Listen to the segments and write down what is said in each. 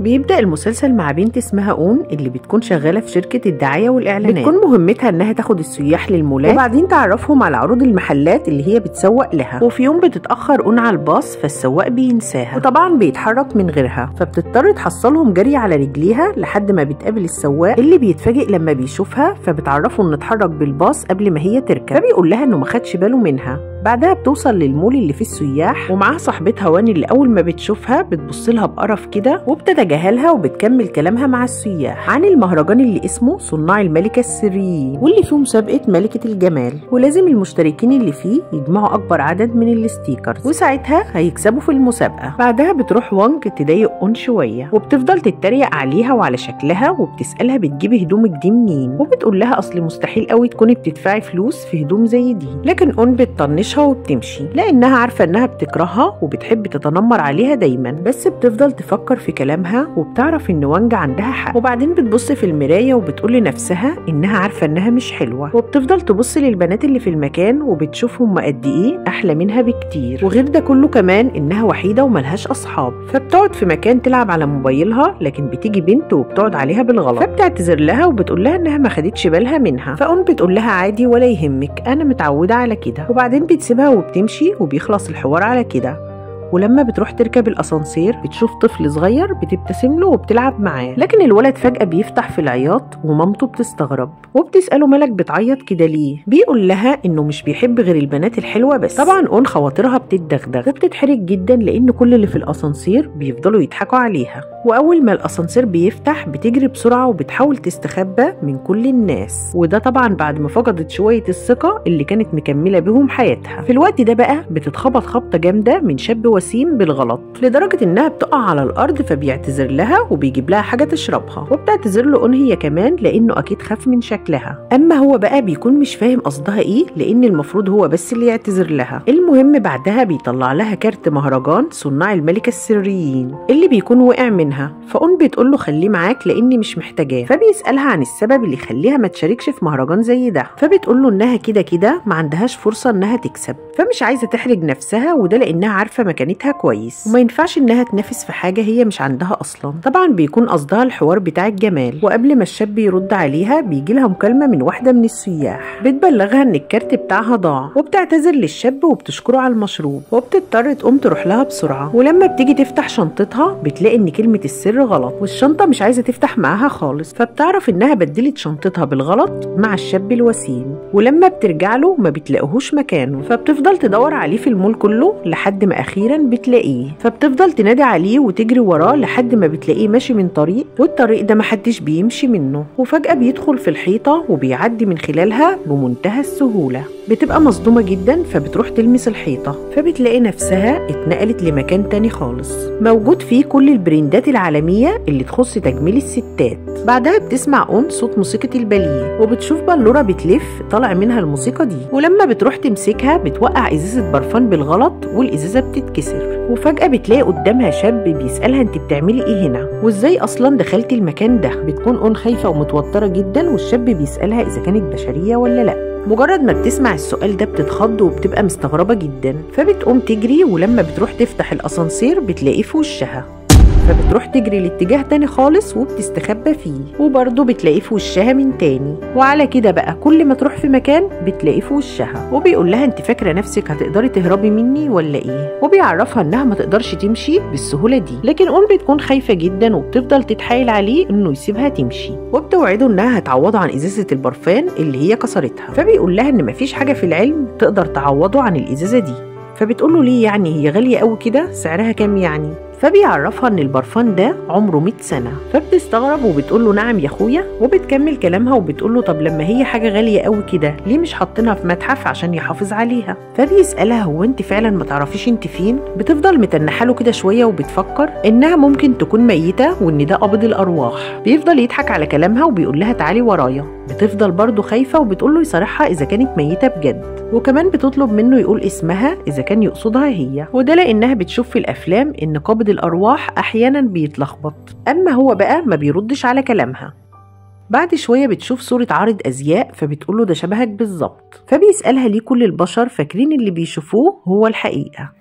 بيبدأ المسلسل مع بنت اسمها اون اللي بتكون شغالة في شركة الدعاية والإعلانات بتكون مهمتها إنها تاخد السياح للمولات وبعدين تعرفهم على عروض المحلات اللي هي بتسوق لها وفي يوم بتتأخر اون على الباص فالسواق بينساها وطبعا بيتحرك من غيرها فبتضطر تحصلهم جري على رجليها لحد ما بتقابل السواق اللي بيتفاجئ لما بيشوفها فبتعرفه إنه اتحرك بالباص قبل ما هي تركب فبيقول لها إنه ما خدش باله منها بعدها بتوصل للمول اللي فيه السياح ومعاها صاحبتها واني اللي اول ما بتشوفها بتبص لها بقرف كده وبتتجاهلها وبتكمل كلامها مع السياح عن المهرجان اللي اسمه صناع الملكه السريين واللي فيه مسابقه ملكه الجمال ولازم المشتركين اللي فيه يجمعوا اكبر عدد من الستيكرز وساعتها هيكسبوا في المسابقه بعدها بتروح وانج تضايق اون شويه وبتفضل تتريق عليها وعلى شكلها وبتسالها بتجيبي هدومك دي منين وبتقول لها اصل مستحيل قوي تكوني بتدفعي فلوس في هدوم زي دي لكن اون بتطنش بتطنشها وبتمشي لانها عارفه انها بتكرهها وبتحب تتنمر عليها دايما بس بتفضل تفكر في كلامها وبتعرف ان وانجا عندها حق وبعدين بتبص في المرايه وبتقول لنفسها انها عارفه انها مش حلوه وبتفضل تبص للبنات اللي في المكان وبتشوفهم قد ايه احلى منها بكتير وغير ده كله كمان انها وحيده وملهاش اصحاب فبتقعد في مكان تلعب على موبايلها لكن بتيجي بنت وبتقعد عليها بالغلط فبتعتذر لها وبتقول لها انها ما خدتش بالها منها فأون بتقول لها عادي ولا يهمك انا متعوده على كده وبعدين بتسيبها وبتمشي وبيخلص الحوار على كده ولما بتروح تركب الاسانسير بتشوف طفل صغير بتبتسم له وبتلعب معاه لكن الولد فجاه بيفتح في العياط ومامته بتستغرب وبتساله مالك بتعيط كده ليه بيقول لها انه مش بيحب غير البنات الحلوه بس طبعا اون خواطرها بتتدغدغ وبتتحرج جدا لان كل اللي في الاسانسير بيفضلوا يضحكوا عليها واول ما الاسانسير بيفتح بتجري بسرعه وبتحاول تستخبى من كل الناس وده طبعا بعد ما فقدت شويه الثقه اللي كانت مكمله بيهم حياتها في الوقت ده بقى بتتخبط خبطه جامده من شاب وسيم بالغلط لدرجه انها بتقع على الارض فبيعتذر لها وبيجيب لها حاجه تشربها وبتعتذر له اون هي كمان لانه اكيد خاف من شكلها اما هو بقى بيكون مش فاهم قصدها ايه لان المفروض هو بس اللي يعتذر لها المهم بعدها بيطلع لها كارت مهرجان صناع الملكه السريين اللي بيكون وقع منها فأون بتقول له خليه معاك لاني مش محتاجاه فبيسالها عن السبب اللي يخليها ما تشاركش في مهرجان زي ده فبتقول له انها كده كده ما عندهاش فرصه انها تكسب فمش عايزه تحرج نفسها وده لانها عارفه مكانتها كويس وما ينفعش انها تنافس في حاجه هي مش عندها اصلا طبعا بيكون قصدها الحوار بتاع الجمال وقبل ما الشاب يرد عليها بيجي لها مكالمه من واحده من السياح بتبلغها ان الكارت بتاعها ضاع وبتعتذر للشاب وبتشكره على المشروب وبتضطر تقوم تروح لها بسرعه ولما بتيجي تفتح شنطتها بتلاقي ان كلمه السر غلط والشنطه مش عايزه تفتح معاها خالص فبتعرف انها بدلت شنطتها بالغلط مع الشاب الوسيم ولما بترجع له ما بتلاقيهوش مكانه فبتفضل تدور عليه في المول كله لحد ما اخيرا بتلاقيه فبتفضل تنادي عليه وتجري وراه لحد ما بتلاقيه ماشي من طريق والطريق ده محدش بيمشي منه وفجاه بيدخل في الحيطه وبيعدي من خلالها بمنتهى السهوله بتبقى مصدومة جدا فبتروح تلمس الحيطة فبتلاقي نفسها اتنقلت لمكان تاني خالص موجود فيه كل البرندات العالمية اللي تخص تجميل الستات بعدها بتسمع اون صوت موسيقى الباليه وبتشوف بلورة بتلف طالع منها الموسيقى دي ولما بتروح تمسكها بتوقع ازازة برفان بالغلط والازازة بتتكسر وفجأة بتلاقي قدامها شاب بيسألها انت بتعملي ايه هنا وازاي اصلا دخلتي المكان ده بتكون اون خايفة ومتوترة جدا والشاب بيسألها اذا كانت بشرية ولا لا مجرد ما بتسمع السؤال ده بتتخض وبتبقى مستغربة جدا فبتقوم تجري ولما بتروح تفتح الأسانسير بتلاقيه في وشها فبتروح تجري لاتجاه تاني خالص وبتستخبى فيه وبرضه بتلاقيه في وشها من تاني وعلى كده بقى كل ما تروح في مكان بتلاقيه في وشها وبيقول لها انت فاكره نفسك هتقدري تهربي مني ولا ايه وبيعرفها انها ما تقدرش تمشي بالسهوله دي لكن ام بتكون خايفه جدا وبتفضل تتحايل عليه انه يسيبها تمشي وبتوعده انها هتعوضه عن ازازه البرفان اللي هي كسرتها فبيقول لها ان مفيش حاجه في العلم تقدر تعوضه عن الازازه دي فبتقول له ليه يعني هي غاليه قوي كده سعرها كام يعني فبيعرفها ان البرفان ده عمره 100 سنه فبتستغرب وبتقول له نعم يا اخويا وبتكمل كلامها وبتقول له طب لما هي حاجه غاليه قوي كده ليه مش حاطينها في متحف عشان يحافظ عليها فبيسالها هو انت فعلا ما تعرفيش انت فين بتفضل متنحه له كده شويه وبتفكر انها ممكن تكون ميته وان ده قبض الارواح بيفضل يضحك على كلامها وبيقول لها تعالي ورايا بتفضل برضه خايفه وبتقول له يصارحها اذا كانت ميته بجد وكمان بتطلب منه يقول اسمها اذا كان يقصدها هي وده لانها بتشوف في الافلام ان قابض الارواح احيانا بيتلخبط اما هو بقى ما بيردش على كلامها بعد شويه بتشوف صوره عارض ازياء فبتقوله ده شبهك بالظبط فبيسالها ليه كل البشر فاكرين اللي بيشوفوه هو الحقيقه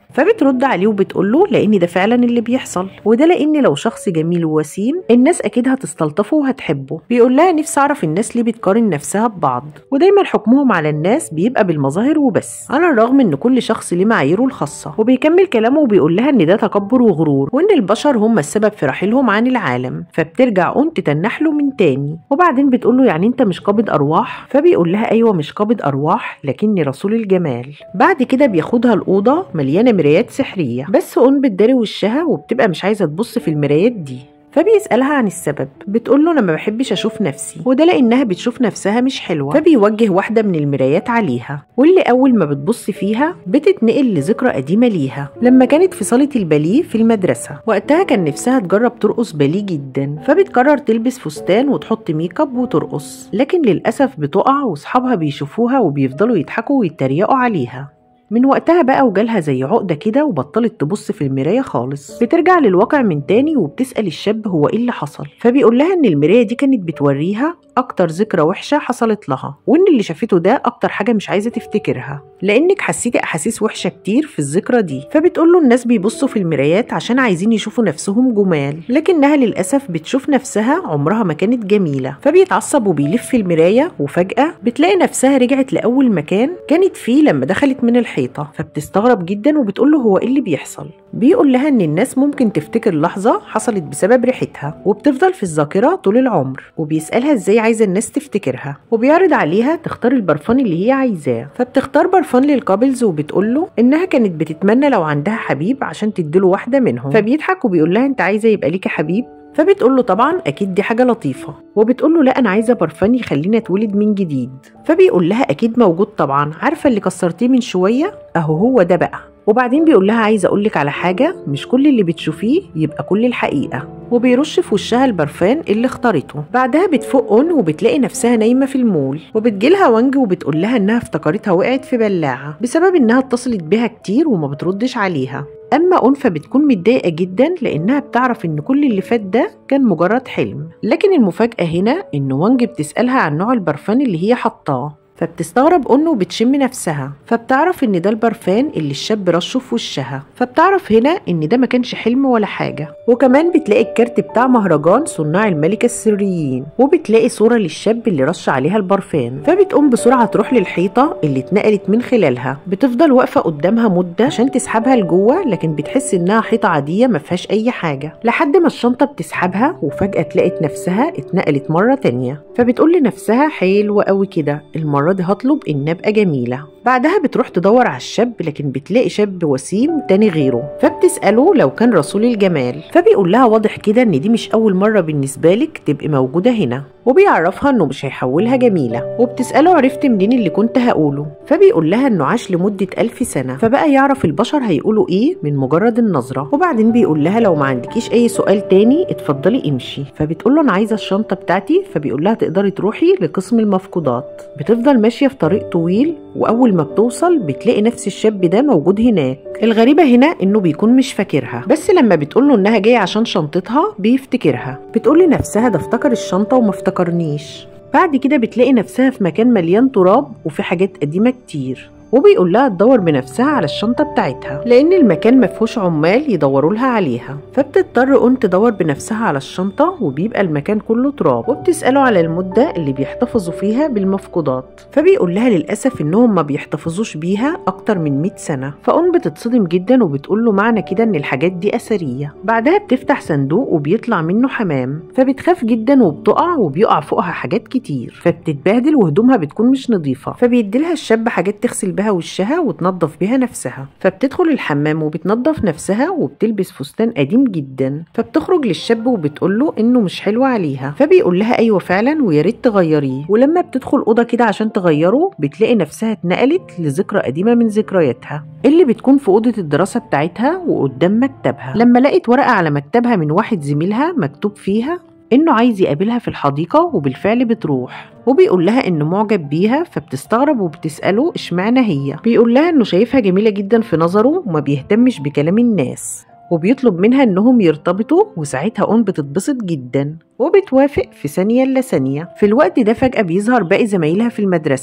فبترد عليه وبتقول له لان ده فعلا اللي بيحصل وده لان لو شخص جميل ووسيم الناس اكيد هتستلطفه وهتحبه بيقول لها نفسي اعرف الناس ليه بتقارن نفسها ببعض ودايما حكمهم على الناس بيبقى بالمظاهر وبس على الرغم ان كل شخص ليه معاييره الخاصه وبيكمل كلامه وبيقول لها ان ده تكبر وغرور وان البشر هم السبب في رحيلهم عن العالم فبترجع اون تتنح له من تاني وبعدين بتقول له يعني انت مش قابض ارواح فبيقول لها ايوه مش قابض ارواح لكني رسول الجمال بعد كده بياخدها الاوضه مليانه مرايات سحريه بس اون بتداري وشها وبتبقى مش عايزه تبص في المرايات دي فبيسألها عن السبب بتقول له أنا ما بحبش أشوف نفسي وده لأنها بتشوف نفسها مش حلوة فبيوجه واحدة من المرايات عليها واللي أول ما بتبص فيها بتتنقل لذكرى قديمة ليها لما كانت في صالة الباليه في المدرسة وقتها كان نفسها تجرب ترقص باليه جدا فبتقرر تلبس فستان وتحط ميك اب وترقص لكن للأسف بتقع وصحابها بيشوفوها وبيفضلوا يضحكوا ويتريقوا عليها من وقتها بقى وجالها زي عقدة كده وبطلت تبص في المراية خالص بترجع للواقع من تاني وبتسأل الشاب هو ايه اللي حصل فبيقول لها ان المراية دي كانت بتوريها اكتر ذكرى وحشة حصلت لها وان اللي شافته ده اكتر حاجة مش عايزة تفتكرها لانك حسيتي احاسيس وحشة كتير في الذكرى دي فبتقول له الناس بيبصوا في المرايات عشان عايزين يشوفوا نفسهم جمال لكنها للاسف بتشوف نفسها عمرها ما كانت جميلة فبيتعصب وبيلف في المراية وفجأة بتلاقي نفسها رجعت لأول مكان كانت فيه لما دخلت من الحيطة فبتستغرب جدا وبتقول له هو ايه اللي بيحصل بيقول لها ان الناس ممكن تفتكر لحظة حصلت بسبب ريحتها وبتفضل في الذاكرة طول العمر وبيسألها ازاي عايزة الناس تفتكرها وبيعرض عليها تختار البرفان اللي هي عايزاه فبتختار برفان للكابلز وبتقول له انها كانت بتتمنى لو عندها حبيب عشان تديله واحدة منهم فبيضحك وبيقول لها انت عايزة يبقى ليكي حبيب فبتقول له طبعا اكيد دي حاجه لطيفه وبتقول له لا انا عايزه برفان يخليني اتولد من جديد فبيقول لها اكيد موجود طبعا عارفه اللي كسرتيه من شويه اهو هو ده بقى وبعدين بيقول لها عايزه اقول لك على حاجه مش كل اللي بتشوفيه يبقى كل الحقيقه وبيرش في وشها البرفان اللي اختارته بعدها بتفوق اون وبتلاقي نفسها نايمه في المول وبتجيلها وانج وبتقول لها انها افتكرتها وقعت في بلاعه بسبب انها اتصلت بيها كتير وما بتردش عليها أما أنفة بتكون متضايقة جدا لأنها بتعرف إن كل اللي فات ده كان مجرد حلم لكن المفاجأة هنا إن وانج بتسألها عن نوع البرفان اللي هي حطاه فبتستغرب انه وبتشم نفسها فبتعرف ان ده البرفان اللي الشاب رشه في وشها فبتعرف هنا ان ده ما كانش حلم ولا حاجه وكمان بتلاقي الكارت بتاع مهرجان صناع الملكه السريين وبتلاقي صوره للشاب اللي رش عليها البرفان فبتقوم بسرعه تروح للحيطه اللي اتنقلت من خلالها بتفضل واقفه قدامها مده عشان تسحبها لجوه لكن بتحس انها حيطه عاديه ما فيهاش اي حاجه لحد ما الشنطه بتسحبها وفجاه تلاقت نفسها اتنقلت مره تانية فبتقول لنفسها حلو قوي كده المره دي هطلب ان ابقى جميله بعدها بتروح تدور على الشاب لكن بتلاقي شاب وسيم تاني غيره فبتسأله لو كان رسول الجمال فبيقول لها واضح كده ان دي مش اول مرة بالنسبة لك تبقي موجودة هنا وبيعرفها انه مش هيحولها جميلة وبتسأله عرفت منين اللي كنت هقوله فبيقول لها انه عاش لمدة ألف سنة فبقى يعرف البشر هيقولوا ايه من مجرد النظرة وبعدين بيقول لها لو ما عندكيش اي سؤال تاني اتفضلي امشي فبتقول له انا عايزة الشنطة بتاعتي فبيقول لها تقدري تروحي لقسم المفقودات بتفضل ماشية في طريق طويل واول ما بتوصل بتلاقي نفس الشاب ده موجود هناك الغريبة هنا انه بيكون مش فاكرها بس لما بتقول له انها جاية عشان شنطتها بيفتكرها بتقول لنفسها ده افتكر الشنطة وما افتكرنيش بعد كده بتلاقي نفسها في مكان مليان تراب وفي حاجات قديمة كتير وبيقول لها تدور بنفسها على الشنطة بتاعتها لأن المكان مفهوش عمال يدوروا لها عليها فبتضطر أون تدور بنفسها على الشنطة وبيبقى المكان كله تراب وبتسأله على المدة اللي بيحتفظوا فيها بالمفقودات فبيقول لها للأسف إنهم ما بيحتفظوش بيها أكتر من 100 سنة فأون بتتصدم جدا وبتقول له معنى كده إن الحاجات دي أثرية بعدها بتفتح صندوق وبيطلع منه حمام فبتخاف جدا وبتقع وبيقع فوقها حاجات كتير فبتتبهدل وهدومها بتكون مش نظيفة فبيديلها الشاب حاجات تغسل بها وشها وتنظف بيها نفسها فبتدخل الحمام وبتنظف نفسها وبتلبس فستان قديم جدا فبتخرج للشاب وبتقول له انه مش حلو عليها فبيقول لها ايوه فعلا ويا ريت تغيريه ولما بتدخل اوضه كده عشان تغيره بتلاقي نفسها اتنقلت لذكرى قديمه من ذكرياتها اللي بتكون في اوضه الدراسه بتاعتها وقدام مكتبها لما لقيت ورقه على مكتبها من واحد زميلها مكتوب فيها انه عايز يقابلها في الحديقة وبالفعل بتروح وبيقول لها انه معجب بيها فبتستغرب وبتسأله اشمعنى هي بيقول لها انه شايفها جميلة جدا في نظره وما بيهتمش بكلام الناس وبيطلب منها انهم يرتبطوا وساعتها اون بتتبسط جدا وبتوافق في ثانية إلا ثانية في الوقت ده فجأة بيظهر باقي زمايلها في المدرسة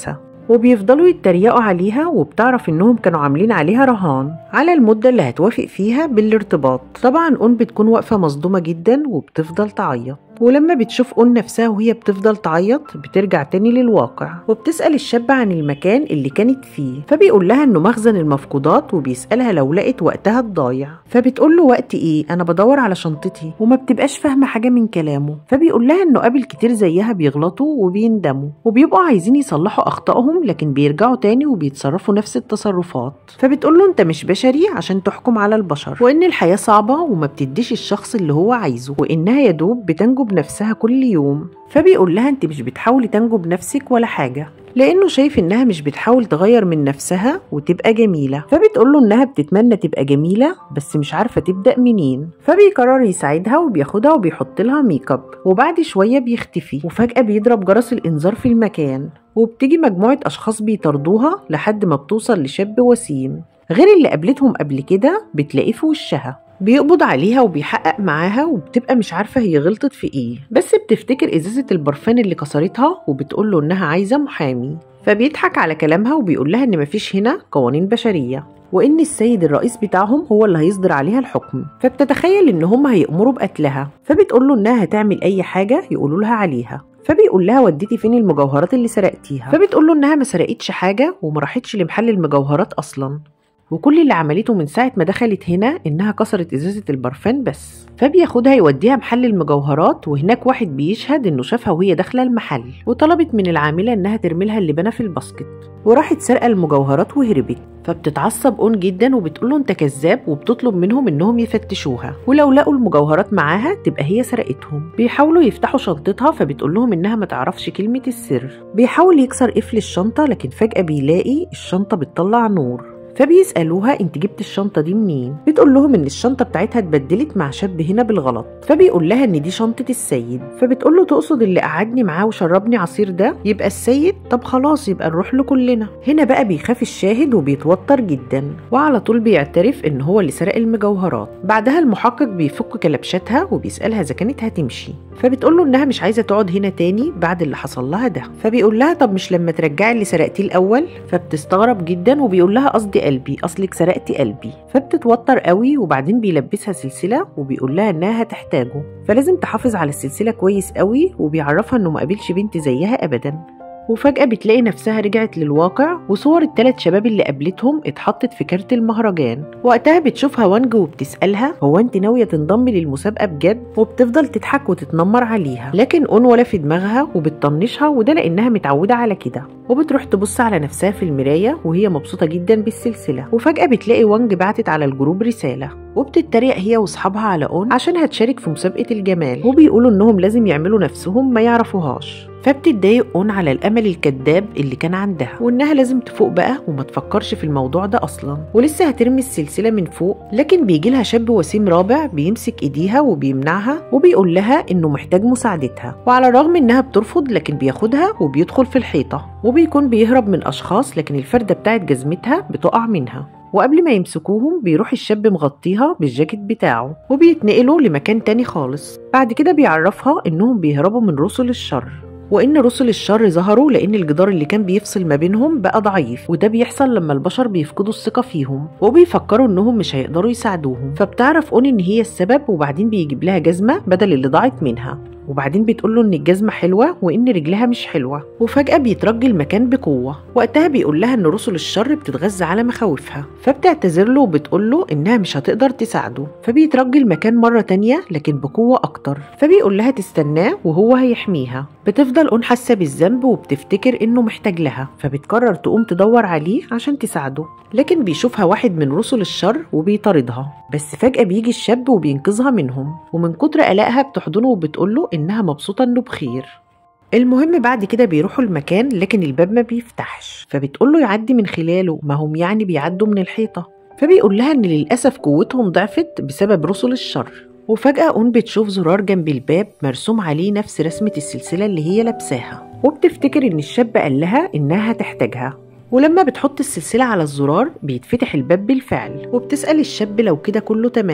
وبيفضلوا يتريقوا عليها وبتعرف انهم كانوا عاملين عليها رهان على المدة اللي هتوافق فيها بالارتباط طبعا اون بتكون واقفة مصدومة جدا وبتفضل تعيط ولما بتشوف أون نفسها وهي بتفضل تعيط بترجع تاني للواقع وبتسأل الشاب عن المكان اللي كانت فيه فبيقول لها إنه مخزن المفقودات وبيسألها لو لقت وقتها الضايع فبتقول له وقت إيه أنا بدور على شنطتي وما بتبقاش فاهمة حاجة من كلامه فبيقول لها إنه قابل كتير زيها بيغلطوا وبيندموا وبيبقوا عايزين يصلحوا أخطائهم لكن بيرجعوا تاني وبيتصرفوا نفس التصرفات فبتقول له أنت مش بشري عشان تحكم على البشر وإن الحياة صعبة وما بتديش الشخص اللي هو عايزه وإنها يدوب بتنجو بنفسها كل يوم فبيقول لها انت مش بتحاولي تنجو بنفسك ولا حاجة لانه شايف انها مش بتحاول تغير من نفسها وتبقى جميله فبتقول له انها بتتمنى تبقى جميله بس مش عارفه تبدا منين فبيقرر يساعدها وبياخدها وبيحط لها ميك اب وبعد شويه بيختفي وفجاه بيضرب جرس الانذار في المكان وبتيجي مجموعه اشخاص بيطاردوها لحد ما بتوصل لشاب وسيم غير اللي قابلتهم قبل كده بتلاقيه في وشها بيقبض عليها وبيحقق معاها وبتبقى مش عارفة هي غلطت في ايه بس بتفتكر ازازة البرفان اللي كسرتها وبتقول له انها عايزة محامي فبيضحك على كلامها وبيقول لها ان مفيش هنا قوانين بشرية وان السيد الرئيس بتاعهم هو اللي هيصدر عليها الحكم فبتتخيل ان هم هيأمروا بقتلها فبتقول له انها هتعمل اي حاجة يقولوا لها عليها فبيقول لها وديتي فين المجوهرات اللي سرقتيها فبتقول له انها ما سرقتش حاجه وما راحتش لمحل المجوهرات اصلا وكل اللي عملته من ساعة ما دخلت هنا إنها كسرت إزازة البرفان بس فبياخدها يوديها محل المجوهرات وهناك واحد بيشهد إنه شافها وهي داخلة المحل وطلبت من العاملة إنها ترميلها اللبانة في الباسكت وراحت سرقة المجوهرات وهربت فبتتعصب اون جدا وبتقول انت كذاب وبتطلب منهم انهم يفتشوها ولو لقوا المجوهرات معاها تبقى هي سرقتهم بيحاولوا يفتحوا شنطتها فبتقول لهم انها ما تعرفش كلمه السر بيحاول يكسر قفل الشنطه لكن فجاه بيلاقي الشنطه بتطلع نور فبيسألوها انت جبت الشنطة دي منين؟ بتقول لهم ان الشنطة بتاعتها اتبدلت مع شاب هنا بالغلط فبيقول لها ان دي شنطة السيد فبتقول له تقصد اللي قعدني معاه وشربني عصير ده يبقى السيد طب خلاص يبقى نروح له كلنا هنا بقى بيخاف الشاهد وبيتوتر جدا وعلى طول بيعترف ان هو اللي سرق المجوهرات بعدها المحقق بيفك كلبشتها وبيسألها اذا كانت هتمشي فبتقول له انها مش عايزه تقعد هنا تاني بعد اللي حصل لها ده فبيقول لها طب مش لما ترجعي اللي سرقتيه الاول فبتستغرب جدا وبيقول لها قصدي قلبي اصلك سرقتي قلبي فبتتوتر قوي وبعدين بيلبسها سلسله وبيقول لها انها هتحتاجه فلازم تحافظ على السلسله كويس قوي وبيعرفها انه ما قابلش بنت زيها ابدا وفجأة بتلاقي نفسها رجعت للواقع وصور التلات شباب اللي قابلتهم اتحطت في كارت المهرجان وقتها بتشوفها وانج وبتسألها هو انت ناوية تنضمي للمسابقة بجد وبتفضل تضحك وتتنمر عليها لكن اون ولا في دماغها وبتطنشها وده لانها متعودة على كده وبتروح تبص على نفسها في المراية وهي مبسوطة جدا بالسلسلة وفجأة بتلاقي وانج بعتت على الجروب رسالة وبتتريق هي واصحابها على اون عشان هتشارك في مسابقة الجمال وبيقولوا انهم لازم يعملوا نفسهم ما يعرفوهاش فبتتضايق اون على الامل الكذاب اللي كان عندها وانها لازم تفوق بقى وما تفكرش في الموضوع ده اصلا ولسه هترمي السلسله من فوق لكن بيجي لها شاب وسيم رابع بيمسك ايديها وبيمنعها وبيقول لها انه محتاج مساعدتها وعلى الرغم انها بترفض لكن بياخدها وبيدخل في الحيطه وبيكون بيهرب من اشخاص لكن الفرده بتاعت جزمتها بتقع منها وقبل ما يمسكوهم بيروح الشاب مغطيها بالجاكيت بتاعه وبيتنقلوا لمكان تاني خالص بعد كده بيعرفها انهم بيهربوا من رسل الشر وإن رسل الشر ظهروا لأن الجدار اللي كان بيفصل ما بينهم بقى ضعيف وده بيحصل لما البشر بيفقدوا الثقة فيهم وبيفكروا إنهم مش هيقدروا يساعدوهم فبتعرف أون إن هي السبب وبعدين بيجيب لها جزمة بدل اللي ضاعت منها وبعدين بتقول له ان الجزمه حلوه وان رجلها مش حلوه وفجاه بيترجي المكان بقوه وقتها بيقول لها ان رسل الشر بتتغذى على مخاوفها فبتعتذر له وبتقول له انها مش هتقدر تساعده فبيترجي المكان مره تانية لكن بقوه اكتر فبيقول لها تستناه وهو هيحميها بتفضل اون حاسه بالذنب وبتفتكر انه محتاج لها فبتقرر تقوم تدور عليه عشان تساعده لكن بيشوفها واحد من رسل الشر وبيطاردها بس فجأة بيجي الشاب وبينقذها منهم ومن كتر قلقها بتحضنه وبتقول له إنها مبسوطة إنه بخير المهم بعد كده بيروحوا المكان لكن الباب ما بيفتحش فبتقول له يعدي من خلاله ما هم يعني بيعدوا من الحيطة فبيقول لها إن للأسف قوتهم ضعفت بسبب رسل الشر وفجأة أون بتشوف زرار جنب الباب مرسوم عليه نفس رسمة السلسلة اللي هي لابساها وبتفتكر إن الشاب قال لها إنها هتحتاجها ولما بتحط السلسلة على الزرار بيتفتح الباب بالفعل وبتسأل الشاب لو كده كله تمام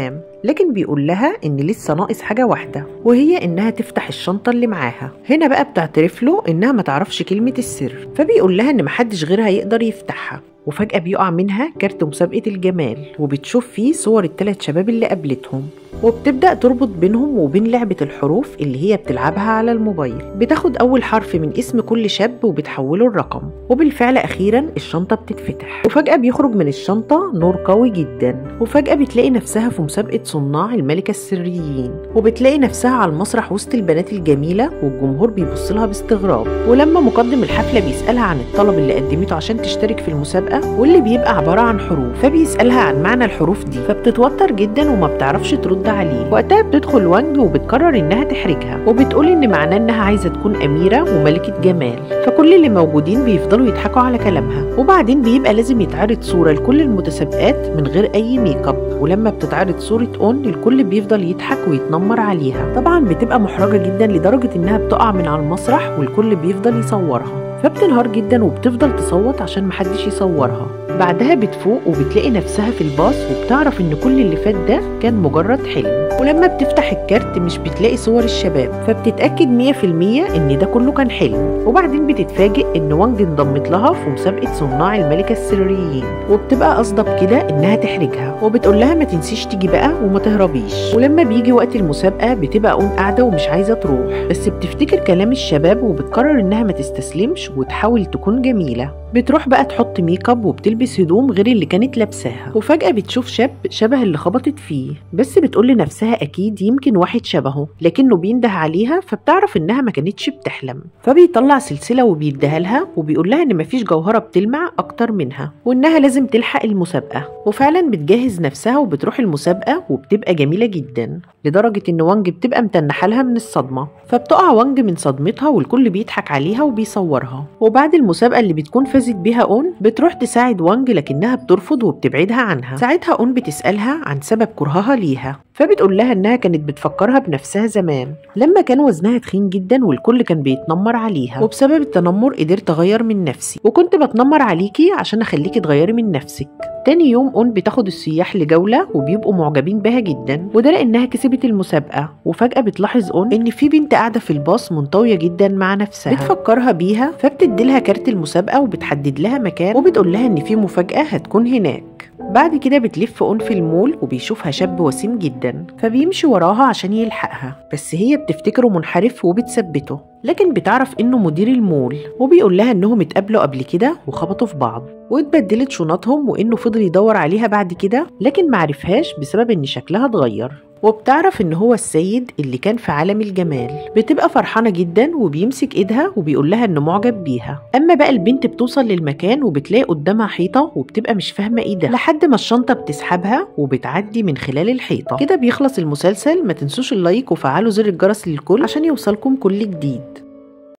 لكن بيقول لها ان لسه ناقص حاجه واحده وهي انها تفتح الشنطه اللي معاها هنا بقى بتعترف له انها ما تعرفش كلمه السر فبيقول لها ان محدش غيرها يقدر يفتحها وفجأة بيقع منها كارت مسابقة الجمال وبتشوف فيه صور الثلاث شباب اللي قابلتهم وبتبدأ تربط بينهم وبين لعبة الحروف اللي هي بتلعبها على الموبايل بتاخد أول حرف من اسم كل شاب وبتحوله الرقم وبالفعل أخيرا الشنطة بتتفتح وفجأة بيخرج من الشنطة نور قوي جدا وفجأة بتلاقي نفسها في مسابقة صناع الملكة السريين وبتلاقي نفسها على المسرح وسط البنات الجميلة والجمهور بيبص لها باستغراب ولما مقدم الحفلة بيسألها عن الطلب اللي قدمته عشان تشترك في المسابقة واللي بيبقى عبارة عن حروف فبيسألها عن معنى الحروف دي فبتتوتر جدا وما بتعرفش ترد عليه وقتها بتدخل وانج وبتقرر انها تحرجها وبتقول ان معناه انها عايزه تكون اميره وملكه جمال فكل اللي موجودين بيفضلوا يضحكوا على كلامها وبعدين بيبقى لازم يتعرض صوره لكل المتسابقات من غير اي ميك اب ولما بتتعرض صوره اون الكل بيفضل يضحك ويتنمر عليها طبعا بتبقى محرجه جدا لدرجه انها بتقع من على المسرح والكل بيفضل يصورها فبتنهار جدا وبتفضل تصوت عشان محدش يصورها بعدها بتفوق وبتلاقي نفسها في الباص وبتعرف ان كل اللي فات ده كان مجرد حلم ولما بتفتح الكارت مش بتلاقي صور الشباب فبتتأكد 100% ان ده كله كان حلم وبعدين بتتفاجئ ان وانج انضمت لها في مسابقة صناع الملكة السريين وبتبقى قصده بكده انها تحرجها وبتقول لها ما تنسيش تيجي بقى وما تهربيش ولما بيجي وقت المسابقة بتبقى أم قاعدة ومش عايزة تروح بس بتفتكر كلام الشباب وبتقرر انها ما تستسلمش وتحاول تكون جميلة بتروح بقى تحط ميك اب وبتلبس هدوم غير اللي كانت لابساها وفجأة بتشوف شاب شبه اللي خبطت فيه بس بتقول لنفسها أكيد يمكن واحد شبهه لكنه بينده عليها فبتعرف إنها ما كانتش بتحلم فبيطلع سلسلة وبيديها لها وبيقول لها إن مفيش جوهرة بتلمع أكتر منها وإنها لازم تلحق المسابقة وفعلا بتجهز نفسها وبتروح المسابقة وبتبقى جميلة جدا لدرجة إن وانج بتبقى متنحة لها من الصدمة فبتقع وانج من صدمتها والكل بيضحك عليها وبيصورها وبعد المسابقة اللي بتكون فازت بيها اون بتروح تساعد وانج لكنها بترفض وبتبعدها عنها ساعتها اون بتسألها عن سبب كرهها ليها فبتقول لها انها كانت بتفكرها بنفسها زمان لما كان وزنها تخين جدا والكل كان بيتنمر عليها وبسبب التنمر قدرت اغير من نفسي وكنت بتنمر عليكي عشان اخليكي تغيري من نفسك تاني يوم اون بتاخد السياح لجولة وبيبقوا معجبين بها جدا وده لانها كسبت المسابقة وفجأة بتلاحظ اون ان في بنت قاعدة في الباص منطوية جدا مع نفسها بتفكرها بيها فبتديلها كارت المسابقة وبتحدد لها مكان وبتقول لها ان في مفاجأة هتكون هناك بعد كده بتلف اون في المول وبيشوفها شاب وسيم جدا فبيمشي وراها عشان يلحقها بس هي بتفتكره منحرف وبتثبته لكن بتعرف انه مدير المول وبيقول لها انهم اتقابلوا قبل كده وخبطوا في بعض واتبدلت شنطهم وانه فضل يدور عليها بعد كده لكن معرفهاش بسبب ان شكلها اتغير وبتعرف ان هو السيد اللي كان في عالم الجمال بتبقى فرحانه جدا وبيمسك ايدها وبيقول لها انه معجب بيها اما بقى البنت بتوصل للمكان وبتلاقي قدامها حيطه وبتبقى مش فاهمه ايه ده لحد ما الشنطه بتسحبها وبتعدي من خلال الحيطه كده بيخلص المسلسل ما تنسوش اللايك وفعلوا زر الجرس للكل عشان يوصلكم كل جديد